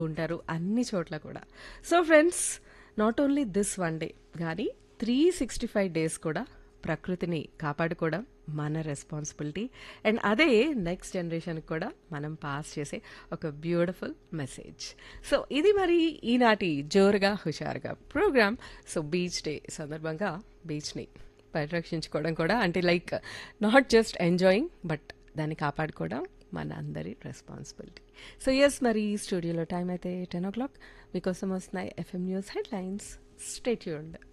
ఉంటారు అన్ని చోట్ల కూడా so friends not only this one day కానీ త్రీ సిక్స్టీ ఫైవ్ డేస్ కూడా ప్రకృతిని కాపాడుకోవడం మన రెస్పాన్సిబిలిటీ అండ్ అదే నెక్స్ట్ జనరేషన్కి కూడా మనం పాస్ చేసే ఒక బ్యూటిఫుల్ మెసేజ్ సో ఇది మరి ఈనాటి జోరుగా హుషారుగా ప్రోగ్రామ్ సో బీచ్ డే సందర్భంగా బీచ్ని పరిరక్షించుకోవడం కూడా అంటే like not just enjoying but దాన్ని కాపాడుకోవడం మన అందరి రెస్పాన్సిబిలిటీ సో ఎస్ మరి స్టూడియోలో టైం అయితే టెన్ ఓ క్లాక్ మీకోసం వస్తున్నాయి ఎఫ్ఎం న్యూస్ హెడ్లైన్స్ స్టేట్యూండ్